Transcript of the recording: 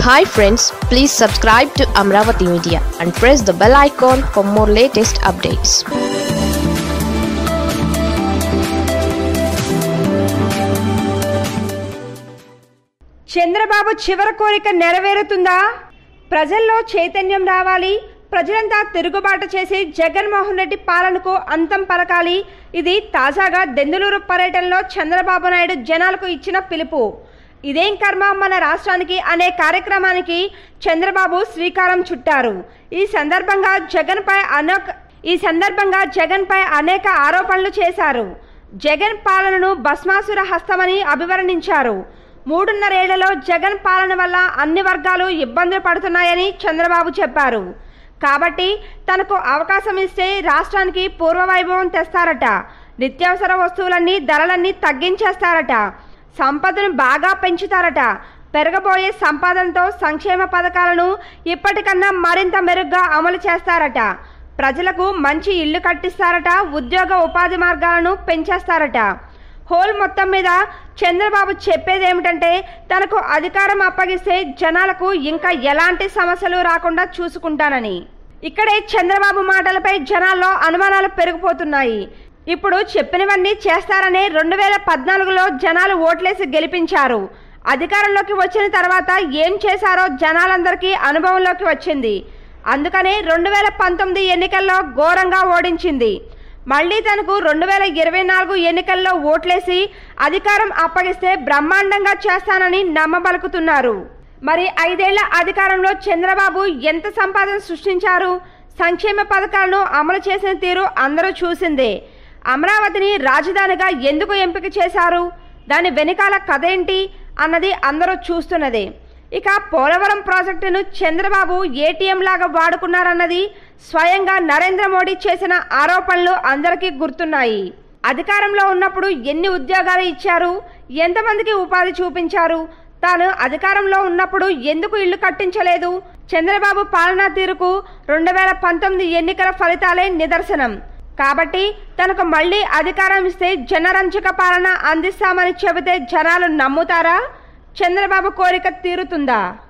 hi friends please subscribe to Amaravati media and press the bell icon for more latest updates Chandrababu చివరి కోరిక నెరవేరుతుందా ప్రజల్లో చైతన్యం రావాలి ప్రజలంతా తిరుగుబాటు చేసి జగన్మోహన్ రెడ్డి పాలనకు అంతం పలకాలి ఇది తాజాగా దెందులూరు పర్యటనలో చంద్రబాబు నాయుడు జనాలకు ఇచ్చిన పిలుపు ఇదేం కర్మ మన రాష్ట్రానికి అనే కార్యక్రమానికి చంద్రబాబు శ్రీకారం చుట్టారు ఈ సందర్భంగా జగన్పై అనేక ఈ సందర్భంగా జగన్పై అనేక ఆరోపణలు చేశారు జగన్ పాలనను భస్మాసుర హస్తమని అభివర్ణించారు మూడున్నరేళ్లలో జగన్ పాలన వల్ల అన్ని వర్గాలు ఇబ్బందులు పడుతున్నాయని చంద్రబాబు చెప్పారు కాబట్టి తనకు అవకాశం ఇస్తే రాష్ట్రానికి పూర్వవైభవం తెస్తారట నిత్యావసర వస్తువులన్నీ ధరలన్నీ తగ్గించేస్తారట సంపదను బాగా పెంచుతారట పెరగబోయే సంపాదనతో సంక్షేమ పథకాలను ఇప్పటికన్నా మరింత మెరుగ్గా అమలు చేస్తారట ప్రజలకు మంచి ఇల్లు కట్టిస్తారట ఉద్యోగ ఉపాధి మార్గాలను పెంచేస్తారట హోల్ మొత్తం మీద చంద్రబాబు చెప్పేది ఏమిటంటే తనకు అధికారం అప్పగిస్తే జనాలకు ఇంకా ఎలాంటి సమస్యలు రాకుండా చూసుకుంటానని ఇక్కడే చంద్రబాబు మాటలపై జనాల్లో అనుమానాలు పెరిగిపోతున్నాయి ఇప్పుడు చెప్పినవన్నీ చేస్తారని రెండు వేల పద్నాలుగులో జనాలు ఓట్లేసి గెలిపించారు అధికారంలోకి వచ్చిన తర్వాత ఏం చేశారో జనాలందరికీ అనుభవంలోకి వచ్చింది అందుకనే రెండు వేల పంతొమ్మిది ఎన్నికల్లో ఘోరంగా ఓడించింది మళ్ళీ తనకు రెండు వేల ఇరవై నాలుగు ఎన్నికల్లో ఓట్లేసి అధికారం అప్పగిస్తే బ్రహ్మాండంగా చేస్తానని నమ్మబలుకుతున్నారు మరి ఐదేళ్ల అధికారంలో చంద్రబాబు ఎంత సంపాదన సృష్టించారు సంక్షేమ పథకాలను అమలు చేసిన తీరు అందరూ చూసిందే అమరావతిని రాజధానిగా ఎందుకు ఎంపిక చేశారు దాని వెనుకాల కథ ఏంటి అన్నది అందరూ చూస్తున్నదే ఇక పోలవరం ప్రాజెక్టును చంద్రబాబు ఏటీఎం లాగా వాడుకున్నారన్నది స్వయంగా నరేంద్ర మోడీ చేసిన ఆరోపణలు అందరికీ గుర్తున్నాయి అధికారంలో ఉన్నప్పుడు ఎన్ని ఉద్యోగాలు ఇచ్చారు ఎంతమందికి ఉపాధి చూపించారు తాను అధికారంలో ఉన్నప్పుడు ఎందుకు ఇల్లు కట్టించలేదు చంద్రబాబు పాలనా తీరుకు రెండు వేల పంతొమ్మిది ఎన్నికల ఫలితాలే నిదర్శనం కాబట్టి తనకు మళ్ళీ అధికారం ఇస్తే జనరంజక పాలన అందిస్తామని చెబితే జనాలు నమ్ముతారా చంద్రబాబు కోరిక తీరుతుందా